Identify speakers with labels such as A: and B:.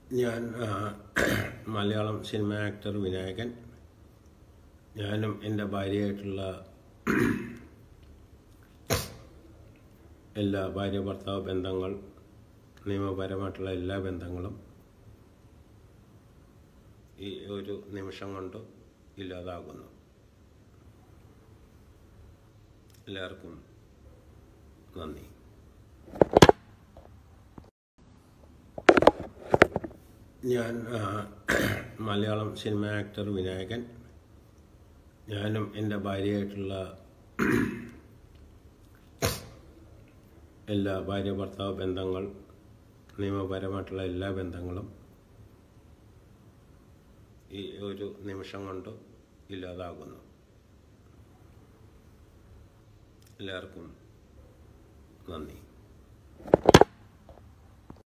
A: ഞാൻ ആ, Malayalam cinema actor Vinayakan ഞാനും എൻ്റെ ഭാര്യയായിട്ടുള്ള എല്ലാ ഭാര്യ ഭർത്താവ് ബന്ധങ്ങൾ നിയമപരമായിട്ടുള്ള എല്ലാ ബന്ധങ്ങളും ഈ ഒരു നിമിഷം കൊണ്ട് ഇല്ലാതാകുന്നു എല്ലാവർക്കും നന്ദി ഞാൻ ആ, മലയാളം സിനിമ ആക്ടർ വിനായകൻ ഞാനും എൻ്റെ ഭാര്യയായിട്ടുള്ള എല്ലാ ഭാര്യ ഭർത്താവ് ബന്ധങ്ങൾ നിയമപരമായിട്ടുള്ള എല്ലാ ബന്ധങ്ങളും ഈ ഒരു നിമിഷം കൊണ്ട് ഇല്ലാതാകുന്നു എല്ലാവർക്കും നന്ദി